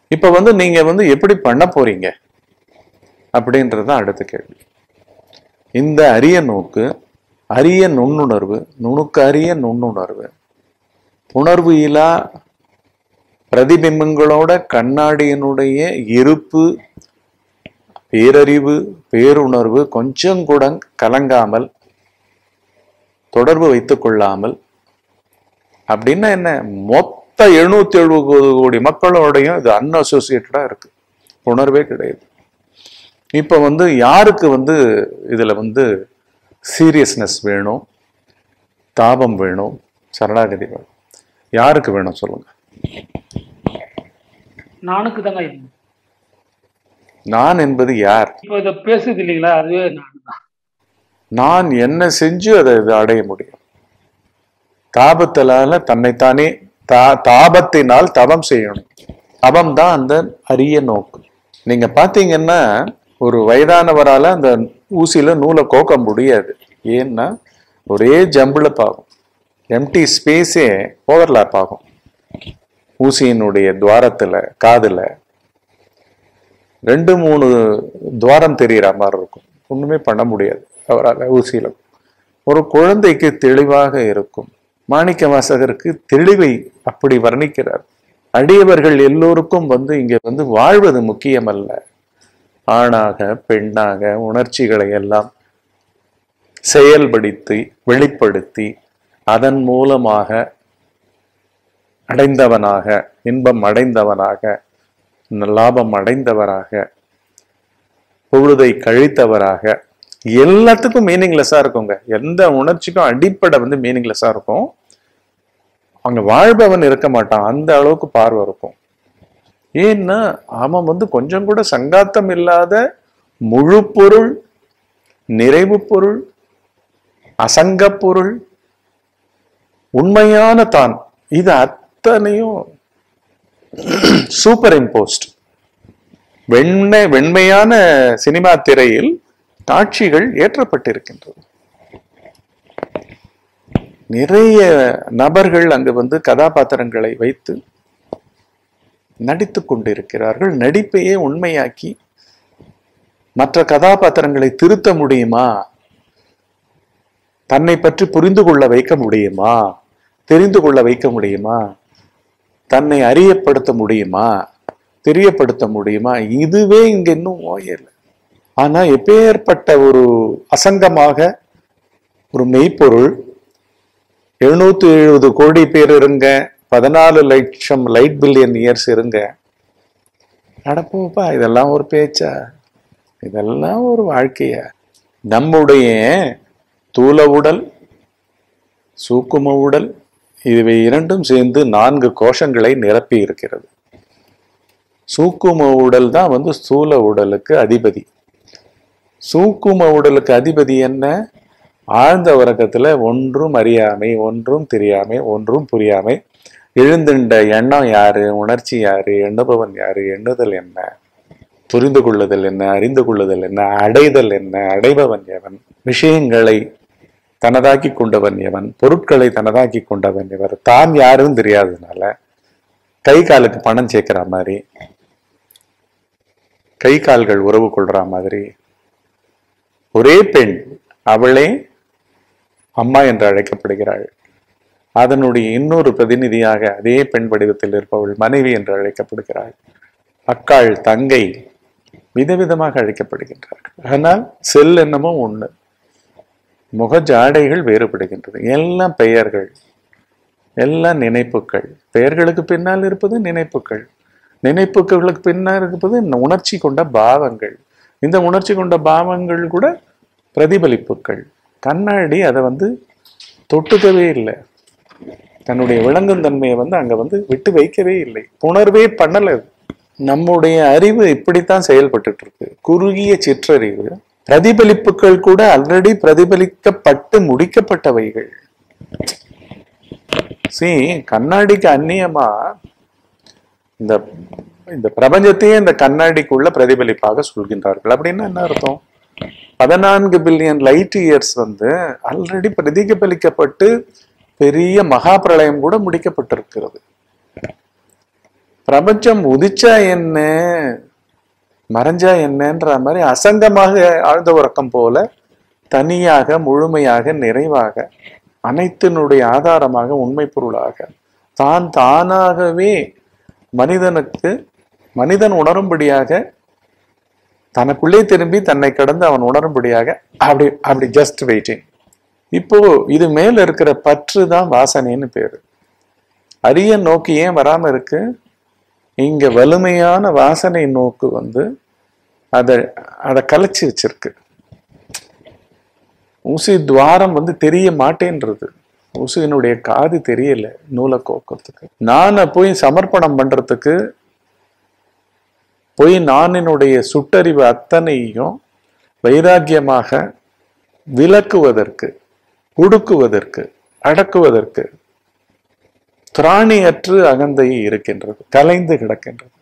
இப்ப வந்து நீங்க வந்து எப்படி பண்ண போறீங்க அப்படின்றது தான் அடுத்த கேள்வி இந்த அரிய நோக்கு அரிய நுண்ணுணர்வு நுணுக்கு அரிய நுண்ணுணர்வு உணர்வு இலா பிரதிபிம்பங்களோட கண்ணாடியினுடைய இருப்பு பேரறிவு பேருணர்வு கொஞ்சம் கூட கலங்காமல் தொடர்பு வைத்துக் கொள்ளாமல் அப்படின்னா என்ன மொத்த எழுநூத்தி எழுபது கோடி மக்களோடையும் இது அன்அசோசியேட்டடா இருக்கு உணர்வே கிடையாது இப்ப வந்து யாருக்கு வந்து இதுல வந்து சீரியஸ்னஸ் வேணும் தாபம் வேணும் சரணாகதி வேணும் யாருக்கு வேணும் சொல்லுங்க நானுக்கு தாங்க இது. நான் என்பது யார் இப்போ இதை பேசுது இல்லைங்களா அதுவே நான் தான் நான் என்ன செஞ்சு அதை இது அடைய முடியும் தாபத்தினால தன்னைத்தானே தா தாபத்தினால் தவம் செய்யணும் தவம் தான் அந்த அரிய நோக்கு நீங்க பாத்தீங்கன்னா ஒரு வயதானவரால அந்த ஊசியில நூலை கோக்க முடியாது ஏன்னா ஒரே ஜம்பிளப் ஆகும் எம்டி ஸ்பேஸே ஓவர்லாப் ஆகும் ஊசியினுடைய துவாரத்துல காதுல ரெண்டு மூணு துவாரம் தெரியற மாதிரி இருக்கும் ஒண்ணுமே பண்ண முடியாது அவரால் ஊசியில ஒரு குழந்தைக்கு தெளிவாக இருக்கும் மாணிக்க வாசகருக்கு தெளிவை அப்படி வர்ணிக்கிறார் அடியவர்கள் எல்லோருக்கும் வந்து இங்க வந்து வாழ்வது முக்கியமல்ல ஆணாக பெண்ணாக உணர்ச்சிகளை எல்லாம் செயல்படுத்தி வெளிப்படுத்தி அதன் மூலமாக அடைந்தவனாக இன்பம் அடைந்தவனாக லாபம் அடைந்தவராக பொழுதை கழித்தவராக எல்லாத்துக்கும் மீனிங்லெஸ்ஸா இருக்குங்க எந்த உணர்ச்சிக்கும் அடிப்படை வந்து மீனிங்லெஸ்ஸா இருக்கும் அங்க வாழ்பவன் இருக்க மாட்டான் அந்த அளவுக்கு பார்வை இருக்கும் ஏன்னா அவன் வந்து கொஞ்சம் கூட சங்காத்தம் இல்லாத முழு பொருள் நிறைவு பொருள் அசங்க பொருள் உண்மையான தான் இது அத்தனையும் சூப்பர் இம்போஸ்ட் வெண்மை வெண்மையான சினிமா திரையில் காட்சிகள் ஏற்றப்பட்டிருக்கின்றது நிறைய நபர்கள் அங்கு வந்து கதாபாத்திரங்களை வைத்து நடித்துக் கொண்டிருக்கிறார்கள் நடிப்பையே உண்மையாக்கி மற்ற கதாபாத்திரங்களை திருத்த முடியுமா தன்னை பற்றி புரிந்து கொள்ள வைக்க முடியுமா தெரிந்து கொள்ள வைக்க முடியுமா தன்னை அறியப்படுத்த முடியுமா தெரியப்படுத்த முடியுமா இதுவே இங்க இன்னும் ஓயல ஆனா எப்பேற்பட்ட ஒரு அசங்கமாக ஒரு மெய்ப்பொருள் எழுநூத்தி எழுபது கோடி பேர் இருங்க பதினாலு லட்சம் லைட் பில்லியன் இயர்ஸ் இருங்க நடப்போப்பா இதெல்லாம் ஒரு பேச்சா இதெல்லாம் ஒரு வாழ்க்கையா நம்முடைய தூல உடல் சூக்கும உடல் இவை இரண்டும் சேர்ந்து நான்கு கோஷங்களை நிரப்பி இருக்கிறது சூக்கும உடல் தான் வந்து ஸ்தூல உடலுக்கு அதிபதி சூக்கும உடலுக்கு அதிபதி என்ன ஆழ்ந்த உறக்கத்துல ஒன்றும் அறியாமை ஒன்றும் தெரியாமை ஒன்றும் புரியாமை எழுந்துண்ட எண்ணம் யாரு உணர்ச்சி யாரு எண்ணுபவன் யாரு எண்ணுதல் என்ன புரிந்து கொள்ளுதல் என்ன அறிந்து கொள்ளுதல் என்ன அடைதல் என்ன அடைபவன் எவன் விஷயங்களை தனதாக்கி கொண்டவன் எவன் பொருட்களை தனதாக்கி கொண்டவன் எவர் தான் யாருன்னு தெரியாததுனால கை காலுக்கு பணம் சேர்க்கிற மாதிரி கை கால்கள் உறவு கொள்ற மாதிரி ஒரே பெண் அவளே அம்மா என்று அழைக்கப்படுகிறாள் அதனுடைய இன்னொரு பிரதிநிதியாக அதே பெண் வடிவத்தில் இருப்பவள் மனைவி என்று அழைக்கப்படுகிறாள் அக்காள் தங்கை விதவிதமாக அழைக்கப்படுகின்றார்கள் ஆனால் செல் என்னமோ ஒண்ணு முக ஜாடைகள் வேறுபடுகின்றது எல்லாம் பெயர்கள் எல்லாம் நினைப்புகள் பெயர்களுக்கு பின்னால் இருப்பது நினைப்புகள் நினைப்புகளுக்கு பின்னால் இருப்பது உணர்ச்சி கொண்ட பாவங்கள் இந்த உணர்ச்சி கொண்ட பாவங்கள் கூட பிரதிபலிப்புகள் கண்ணாடி அதை வந்து தொட்டுக்கவே இல்லை தன்னுடைய விளங்கும் தன்மையை வந்து அங்க வந்து விட்டு வைக்கவே இல்லை உணர்வே பண்ணல அது. நம்முடைய அறிவு இப்படித்தான் செயல்பட்டுட்டு இருக்கு குறுகிய சிற்றறிவு பிரதிபலிப்புகள் கூட ஆல்ரெடி பிரதிபலிக்கப்பட்டு முடிக்கப்பட்டவைகள் சி கண்ணாடிக்கு அந்நியமா இந்த இந்த பிரபஞ்சத்தையே இந்த கண்ணாடிக்குள்ள பிரதிபலிப்பாக சொல்கின்றார்கள் அப்படின்னா என்ன அர்த்தம் பதினான்கு பில்லியன் லைட் இயர்ஸ் வந்து ஆல்ரெடி பிரதிபலிக்கப்பட்டு பெரிய மகா பிரளயம் கூட முடிக்கப்பட்டிருக்கிறது பிரபஞ்சம் உதிச்சா என்ன மறைஞ்சா என்னன்ற மாதிரி அசங்கமாக ஆழ்ந்த உறக்கம் போல தனியாக முழுமையாக நிறைவாக அனைத்தினுடைய ஆதாரமாக உண்மை பொருளாக தான் தானாகவே மனிதனுக்கு மனிதன் உணரும்படியாக தனக்குள்ளே திரும்பி தன்னை கடந்து அவன் உணரும்படியாக அப்படி அப்படி ஜஸ்ட் வெயிட்டிங் இப்போ இது மேல இருக்கிற பற்று தான் வாசனைன்னு பேரு அரிய நோக்கி ஏன் வராம இருக்கு இங்க வலிமையான வாசனை நோக்கு வந்து அதை அதை கலைச்சு வச்சிருக்கு ஊசி துவாரம் வந்து தெரிய மாட்டேன்றது ஊசியினுடைய காது தெரியல நூலை கோக்கிறதுக்கு நானை போய் சமர்ப்பணம் பண்றதுக்கு போய் நானினுடைய சுட்டறிவு அத்தனையும் வைராக்கியமாக விலக்குவதற்கு ஒடுக்குவதற்கு அடக்குவதற்கு திராணியற்று அகந்தை இருக்கின்றது கலைந்து கிடக்கின்றது